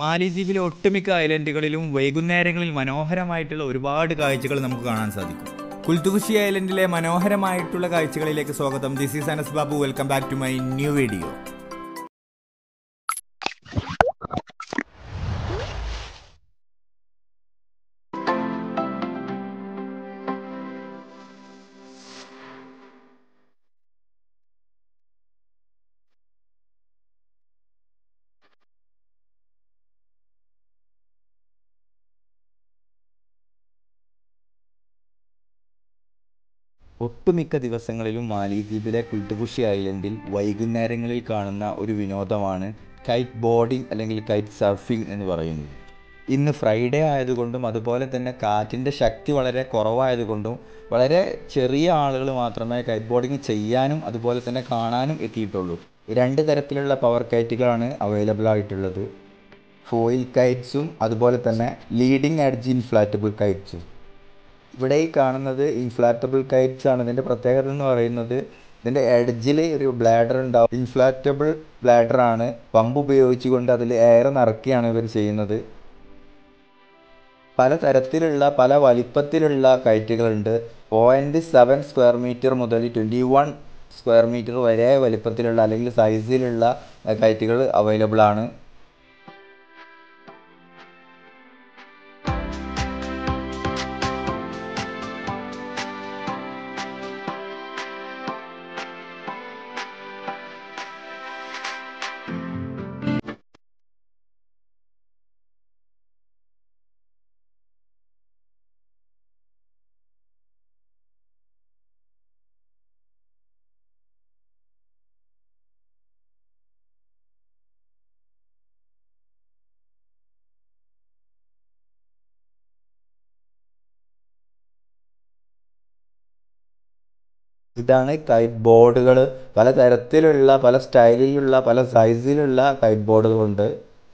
മാലിദ്വീപിലെ ഒട്ടുമിക്ക ഐലൻഡുകളിലും വൈകുന്നേരങ്ങളിൽ മനോഹരമായിട്ടുള്ള ഒരുപാട് കാഴ്ചകൾ നമുക്ക് കാണാൻ സാധിക്കും കുൽത്തുകുഷി ഐലൻഡിലെ മനോഹരമായിട്ടുള്ള കാഴ്ചകളിലേക്ക് സ്വാഗതം this is Anas Babu welcome back to my new video ഒട്ടുമിക്ക ദിവസങ്ങളിലും മാലിദ്വീപിലെ കുൽത്തുകുഷി ഐലൻഡിൽ വൈകുന്നേരങ്ങളിൽ കാണുന്ന ഒരു വിനോദമാണ് കൈറ്റ് ബോർഡിംഗ് അല്ലെങ്കിൽ കൈറ്റ് സർഫിംഗ് എന്ന് പറയുന്നത് ഇന്ന് ഫ്രൈഡേ ആയതുകൊണ്ടും അതുപോലെ തന്നെ കാറ്റിൻ്റെ ശക്തി വളരെ കുറവായതുകൊണ്ടും വളരെ ചെറിയ ആളുകൾ മാത്രമേ കൈറ്റ് ബോർഡിംഗ് ചെയ്യാനും അതുപോലെ തന്നെ കാണാനും എത്തിയിട്ടുള്ളൂ രണ്ട് തരത്തിലുള്ള പവർ കൈറ്റുകളാണ് അവൈലബിൾ ആയിട്ടുള്ളത് ഫോയിൽ കൈറ്റ്സും അതുപോലെ തന്നെ ലീഡിങ് എഡ്ജ് ഇൻഫ്ലാറ്റബിൾ കൈറ്റ്സും ഇവിടെ ഈ കാണുന്നത് ഇൻഫ്ലാറ്റബിൾ കൈറ്റ്സ് ആണ് ഇതിൻ്റെ പ്രത്യേകത എന്ന് പറയുന്നത് ഇതിൻ്റെ എഡ്ജിൽ ഒരു ബ്ലാഡർ ഉണ്ടാവും ഇൻഫ്ലാറ്റബിൾ ബ്ലാഡർ ആണ് പമ്പ് ഉപയോഗിച്ചുകൊണ്ട് അതിൽ എയർ നിറക്കുകയാണ് ഇവർ ചെയ്യുന്നത് പല തരത്തിലുള്ള പല വലിപ്പത്തിലുള്ള കയറ്റുകളുണ്ട് പോയിൻറ്റ് സെവൻ സ്ക്വയർ മീറ്റർ മുതൽ ട്വൻറ്റി വൺ സ്ക്വയർ മീറ്റർ വരെ വലിപ്പത്തിലുള്ള അല്ലെങ്കിൽ സൈസിലുള്ള കയറ്റുകൾ അവൈലബിൾ ആണ് ഇതാണ് കൈറ്റ് ബോർഡുകൾ പല തരത്തിലുള്ള പല സ്റ്റൈലിലുള്ള പല സൈസിലുള്ള കൈറ്റ് ബോർഡുകളുണ്ട്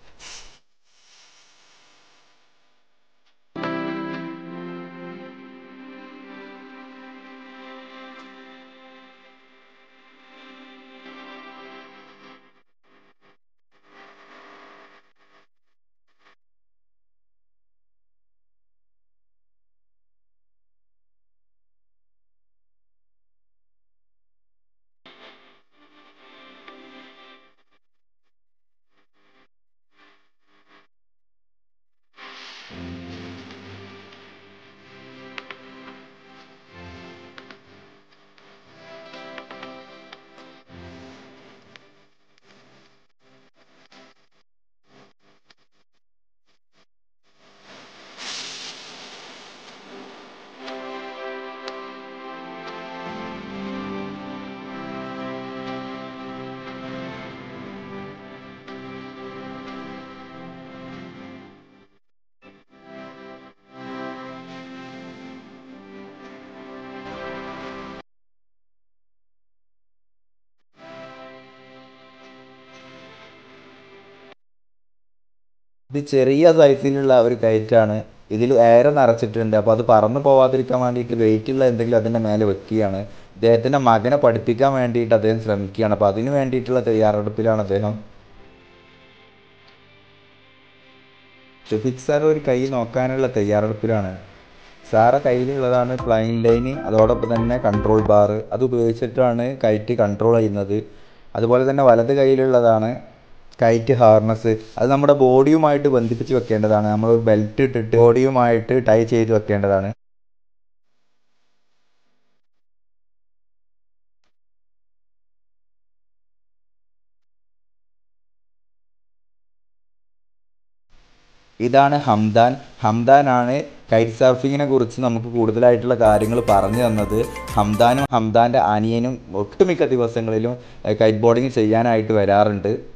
ഇത് ചെറിയ സൈസിലുള്ള ഒരു കയറ്റാണ് ഇതിൽ എയർ നിറച്ചിട്ടുണ്ട് അപ്പോൾ അത് പറന്നു പോവാതിരിക്കാൻ വേണ്ടിയിട്ട് വെയിറ്റുള്ള എന്തെങ്കിലും അതിൻ്റെ മേലെ വെക്കുകയാണ് ഇദ്ദേഹത്തിൻ്റെ മകനെ പഠിപ്പിക്കാൻ വേണ്ടിയിട്ട് അദ്ദേഹം ശ്രമിക്കുകയാണ് അപ്പോൾ അതിന് വേണ്ടിയിട്ടുള്ള തയ്യാറെടുപ്പിലാണ് അദ്ദേഹം ഷെഫിക് സാർ ഒരു കൈ നോക്കാനുള്ള തയ്യാറെടുപ്പിലാണ് സാറെ കയ്യിലുള്ളതാണ് ഫ്ലൈൻ ലൈന് അതോടൊപ്പം തന്നെ കൺട്രോൾ ബാർ അത് ഉപയോഗിച്ചിട്ടാണ് കൈറ്റ് കൺട്രോൾ ചെയ്യുന്നത് അതുപോലെ തന്നെ വലത് കയ്യിലുള്ളതാണ് കൈറ്റ് ഹാർനസ് അത് നമ്മുടെ ബോഡിയുമായിട്ട് ബന്ധിപ്പിച്ച് വെക്കേണ്ടതാണ് നമ്മൾ ഒരു ബെൽറ്റ് ഇട്ടിട്ട് ബോഡിയുമായിട്ട് ടൈ ചെയ്ത് വെക്കേണ്ടതാണ് ഇതാണ് ഹംദാൻ ഹംദാനാണ് കൈറ്റ് സർഫിങ്ങിനെ കുറിച്ച് നമുക്ക് കൂടുതലായിട്ടുള്ള കാര്യങ്ങൾ പറഞ്ഞു തന്നത് ഹംദാനും ഹംദാൻ്റെ അനിയനും ഒട്ടുമിക്ക ദിവസങ്ങളിലും കൈറ്റ് ബോർഡിങ് ചെയ്യാനായിട്ട് വരാറുണ്ട്